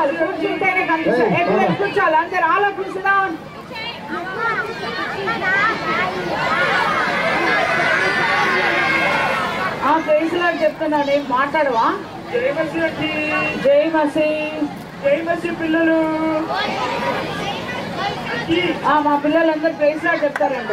కూర్చోవాలి కూర్చుంటేనే కనిపిస్తుంది ఏ పిల్లలు కూర్చోవాలి అందరు ఆలోచిస్తున్నాం ఆ ప్రైజ్లో చెప్తున్నాడు ఏం మాట్లాడవా జై మసి వచ్చి జై మసీ జై మసి పిల్లలు ఆ, మా పిల్లలందరూ ప్రైజ్లో చెప్తారంట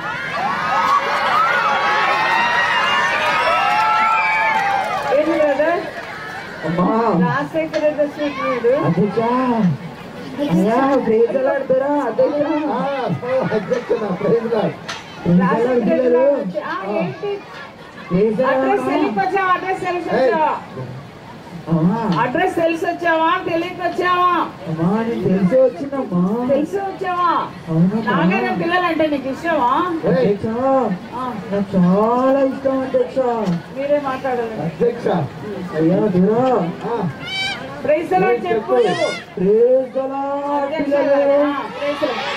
ఏంటి బ్రదర్ అమ్మా రాజశేఖర్ రెడ్డి వచ్చినట్టు అధ్యక్ష అయ్యా ప్రేజలాడుతారా అధ్యక్ష అధ్యక్షుడు ప్రైజ్ లార్డ్. రాజశేఖర్ రెడ్డి గారు వచ్చి, ఆ, ఏంటి అడ్రస్ తెలియక వచ్చావా అడ్రస్ తెలిసి వచ్చావా అడ్రస్ తెలిసి వచ్చావా తెలియక వచ్చావా అమ్మా నేను తెలిసి వచ్చిందమ్మా తెలిసి వచ్చావా అవునమ్మా. నాగైనా పిల్లలు అంటే నీకు ఇష్టమా అధ్యక్ష ఆ, నాకు చాలా ఇష్టం అధ్యక్ష మీరే మాట్లాడాలి అధ్యక్ష అయ్యా దూరా ఆ, ప్రైజ్ ద లార్డ్ చెప్పు నువ్వు. ప్రేజలా అధ్యక్ష పిల్లలు గారు, ఆ, ప్రైజ్ ద లార్డ్.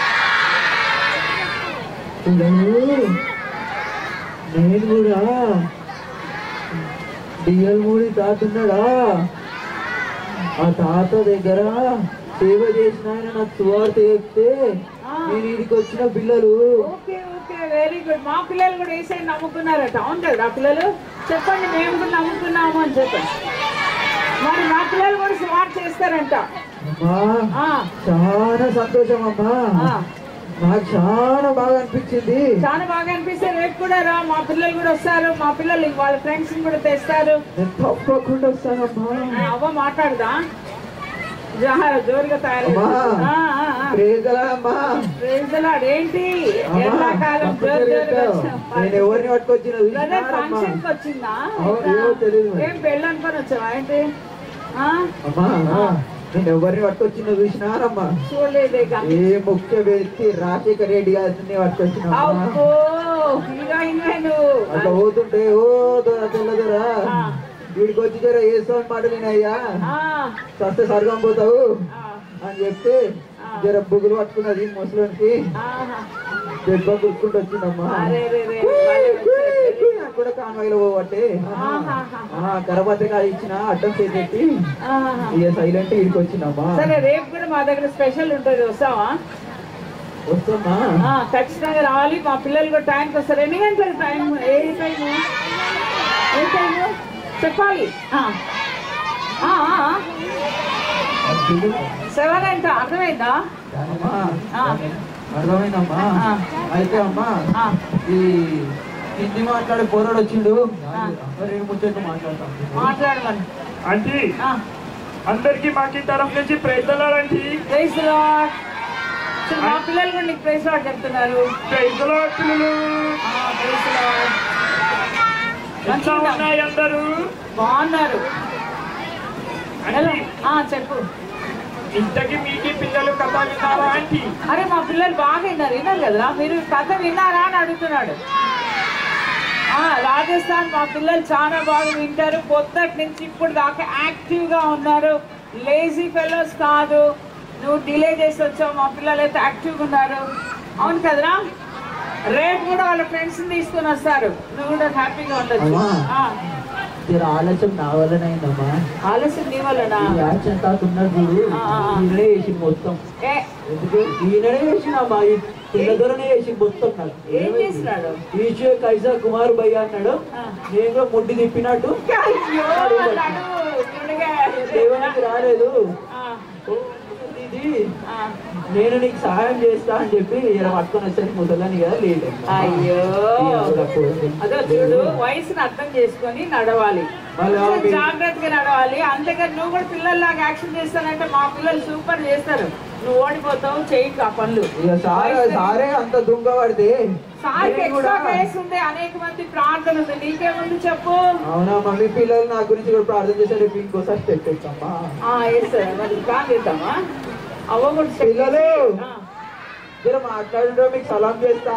పిల్లలు నేను కూడా డిఎల్ మూడి తాత ఉన్నాడా ఆ తాత దగ్గర సేవ చేసిన ఆయన నాకు సువార్త చెప్తే నేను ఇదికి వచ్చిన పిల్లలు ఓకే ఓకే వెరీ గుడ్ మా పిల్లలు కూడా ఏసై నమ్ముకున్నారట అవును కదా ఆ పిల్లలు చెప్పండి మేము కూడా నమ్ముకున్నాము అని చెప్పండి మరి మా పిల్లలు కూడా స్మార్ట్ చేస్తారంట అమ్మా ఆ, చాలా సంతోషం అమ్మా ఆ. నాకు చాలా బాగా అనిపించింది చాలా బాగా అనిపిస్తే రేపు కూడా రా మా పిల్లలు కూడా వస్తారు మా పిల్లలు వాళ్ళ ఫ్రెండ్స్ కూడా తెస్తారు నేను తప్పకుండా వస్తానమ్మా ఆ, అవ్వ మాట్లాడదా జా- జోరుగా తయారు అమ్మా. ప్రేజలా అమ్మా ఏంటి అమ్మా, ఎండాకాలం తప్పు జోరు జోరుగా జరిగాక వచ్చాం. నేను ఎవరిని పట్టుకొచ్చిన బ్రదర్ ఫంక్షన్ కి వచ్చిందా అవును, ఏమో తెలీదు మరి. ఏం పెళ్ళి అనుకొని వచ్చావా ఏంటి ఆ? అమ్మా నేను ఎవరిని పట్టుకొచ్చిన చూసినారమ్మా చూడలేదే ఇక. ఏ ముఖ్య వ్యక్తి రాజశేఖర్ రెడ్డి గారిని పట్టుకొచ్చిన అబ్బో హీరోయిన్ నువ్వు అట్లా పోతుంటే ఓ దొర తెల్లదొరా ఆ. వీడికి వచ్చి జర వేసుకోని మాట వినయ్యా ఆ, సస్తే సర్గం పోతావు ఆ, అని చెప్తే జర బుగులు పట్టుకున్నది ముసలోనికి ఆహా. దెబ్బ గుర్తుకుంటూ వచ్చిందమ్మా అరే రే రే, భలే వచ్చారు. నాకు కూడా కాన్వాయిలో పోవట్టే ఆహాహా. కరపత్రి కాదు ఇచ్చిన అడ్డం చేసి ఆహా. ఇక సైలెంట్ ఇడికి వచ్చిందమ్మా సరే రేపు కూడా మా దగ్గర స్పెషల్ ఉంటుంది వస్తావా వస్తామ్మా ఆ, ఖచ్చితంగా రావాలి మా పిల్లలు కూడా టైంకి వస్తారు ఎన్ని గంటలకు టైం ఏ టైము ఏ టైము చెప్పాలి సెవెన్ అంట అర్థమైందా అమ్మా ఆ, అర్థమైందమ్మా ఆ. అయితే అమ్మా ఆ. ఈ హిందీ మాట్లాడే పోరాడు వచ్చిండు మరి ముచ్చట్లు మాట్లాడతాం మాట్లాడమని ఆంటీ ఆ, అందరికి మాకి తరఫు నుంచి ప్రయత్నాలంటి ప్రైజ్ లార్డ్. సో మా పిల్లలు కూడా నీకు ప్రైజ్ లార్డ్ చెప్తున్నారు ప్రయత్నాలు పిల్లలు ఆ, ప్రైజ్ లార్డ్. ఎట్లా మంచిగా ఉన్నాయి అందరూ బాగున్నారు హలో ఆంటీ ఆ, చెప్పు ఇంతకి మీకి పిల్లలు కథ విన్నారా ఆంటీ అరే మా పిల్లలు బాగా విన్నారు విన్నారు కదా మీరు కథ విన్నారా అని అడుగుతున్నాడు ఆ, రాజస్థాన్ మా పిల్లలు చాలా బాగా వింటారు పొద్దుటి నుంచి ఇప్పుడు దాకా యాక్టివ్గా ఉన్నారు లేజీ ఫెలోస్ కాదు నువ్వు డిలే చేసి వచ్చావు మా పిల్లలు అయితే యాక్టివ్గా ఉన్నారు అవును కదరా రేపు కూడా వాళ్ళ ఫ్రెండ్స్ని తీసుకొని వస్తారు నువ్వు కూడా హ్యాపీగా ఉండొచ్చు అమ్మా. ఆ, జర ఆలస్యం నా వల్లనైందమ్మా ఆలస్యం నీ వల్లనా ఈ యాక్షన్ తాత ఉన్నాడు చూడు ఆ, ఆ, ఆ. ఈయననే చేసి మొత్తం ఏ ఎందుకు ఈయననే చేసినమ్మా ఈ పిల్లదొరనే చేసి మొత్తం నాకు ఏం చేసినాడు ఈచే కైసా కుమార్ భయ్య అన్నాడు ఆ. నేను కూడా ముడ్డి తిప్పినట్టు అయ్యో నడు, నుడిగా. దేవునికి రాలేదు ఆ, ఓ, ఇది ఆ. నేను నీకు సహాయం చేస్తా అని చెప్పి ఇలా పట్టుకొని వచ్చాను ముసలాని కదా లేదు అయ్యో అదో చూడు వయసుని అర్థం చేసుకొని నడవాలి మళ్ళా కొంచెం మీ- జాగ్రత్తగా నడవాలి అంతేకాని నువ్వు కూడా పిల్లల్లాగా యాక్షన్ చేస్తానంటే మా పిల్లలు సూపర్ చేస్తారు నువ్వు ఓడిపోతావు చేయకు ఆ పనులు ఇక సారే సారే అంత దుంగ పడితే సార్కి నేను కూడా ఎక్స్ట్రా కేసు ఉంది అనేక మంది ప్రార్థన ఉంది నీకేముంది చెప్పు అవునా మమ్మీ పిల్లలు నా గురించి కూడా ప్రార్థన చేశారు రేపు ఇంకోసారి స్టెప్ ఎక్కమ్మా ఆ ఎస్ మరి ప్లాన్ చేద్దామా అవ్వ కూడా check పిల్లలు! చేసి, ఆ, జర మాట్లాడుంటే మీకు సలాం చేస్తా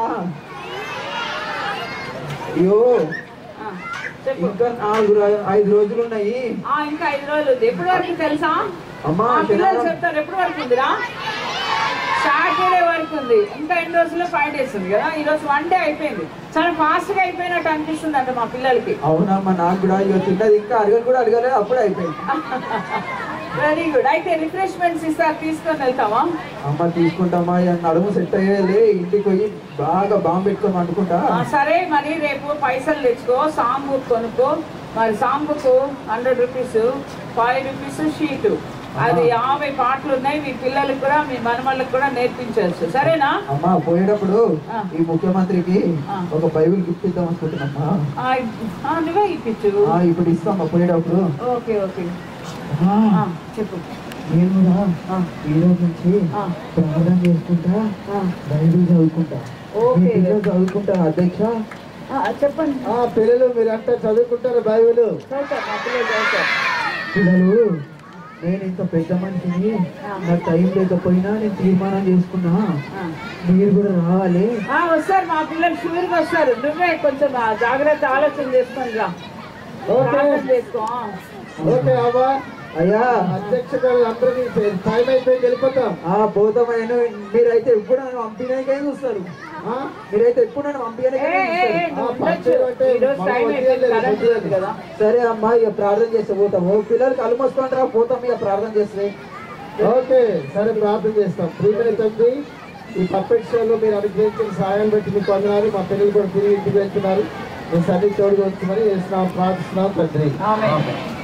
అయ్యో ఆ, చెప్పు ఇంకా నాలుగు రో- ఐదు రోజులు ఉన్నాయి ఆ, ఇంకా ఐదు రోజులు ఉంది ఎప్పటి వరకు తెలుసా అమ్మా మా పిల్లలు శనివారం- చెప్తారు ఎప్పటి వరకు ఉందిరా సాటర్డే వరకు ఉంది ఇంకా ఎన్ని రోజుల్లో ఫైవ్ డేస్ ఉంది కదా ఈ రోజు వన్ డే అయిపోయింది చాలా ఫాస్ట్ గా అయిపోయినట్టు అనిపిస్తుంది అంట మా పిల్లలకి అవునమ్మా నాకు కూడా ఇక తిన్నది ఇంకా అడగను కూడా అడగలేదు అప్పుడే అయిపోయింది వెరీ గుడ్ అయితే రిఫ్రెష్మెంట్స్ ఇస్తారు తీసుకొని వెళ్తావా అమ్మ తీసుకుంటామా ఇక నడుము సెట్ అయ్యేది ఇంటికి పోయి బాగా బాంబు పెట్టుకొని వండుకుంటా ఆ, సరే మరి రేపు పైసలు తెచ్చుకో సాంబు కొనుక్కో మరి సాంబుకు hundred rupees five rupees sheet అది యాభై పాటలు ఉన్నాయి మీ పిల్లలకు కూడా మీ మనవాళ్ళకి కూడా నేర్పించవచ్చు సరేనా అమ్మ పోయేటప్పుడు ఆ. ఈ ముఖ్యమంత్రికి ఆ. ఒక బైబిల్ గిఫ్ట్ ఇద్దాం అనుకుంటున్నామ్మా ఆ, ఆ, నువ్వే ఇప్పించు ఆ, ఇప్పుడు ఇస్తామ్మా పోయేటప్పుడు ఓకే ఓకే ఆ, ఆ, చెప్పు నేను కూడా ఆ. ఈ రోజు నుంచి ఆ. ప్రార్థన చేసుకుంటా ఆ, బైబిల్ చదువుకుంటా ఓకే. మీ పిల్లలు చదువుకుంటా అధ్యక్ష ఆ, చెప్పండి ఆ పిల్లలు మీరంతా చదువుకుంటారు బైబిల్ చదువుతా మా పిల్లలు చదువుతా పిల్లలు నేను ఇంత పెద్ద మనిషిని నాకు టైం లేకపోయినా నేను తీర్మానం చేసుకున్నా ఆ. మీరు కూడా రావాలి ఆ, వస్తారు మా పిల్లలు షూర్గా వస్తారు నువ్వే కొంచెం ఆ, జాగ్రత్త ఆలోచన చేసుకొని రా ఓకే. ప్రార్థన చేసుకో ఆ. ఓకే అవ్వా అయ్యా అధ్యక్ష గారు అందరికీ టైం అయిపోయి వెళ్ళిపోతాం ఆ పోతామైన మీరైతే ఎప్పుడు నన్ను పంపిణీకే చూస్తారు ఆ? మీరైతే ఎప్పుడు నన్ను పంపించడానికే ఏ, ఏ, ఏ, చూస్తారు. నువ్వు ఆ, ఉండొచ్చు. పంపిణీ అంటే ఈరోజు మనం టైం వదిలేయలేదు, అయిపోయింది, కరెంట్ లేదు వదిలేయలేదు. కదా సరే అమ్మా ఇక ప్రార్థన చేస్తే పోతాం ఓ పిల్లలు కళ్ళు మూసుకొని రా పోతాం ఇక ప్రార్థన చేస్తే ఓకే సరే ప్రార్థన చేస్తాం ప్రియమైన తండ్రి ఈ పప్పెట్ షోలో మీరు అనుగ్రహించిన సాయం బట్టి మీకు వందనాలు మా పిల్లలు కూడా తిరిగి ఇంటికి వెళ్తున్నారు మీ సన్ని తోడుగా ఉంచుమని వేస్తున్నాం ప్రార్థిస్తున్నాం తండ్రి ఆమె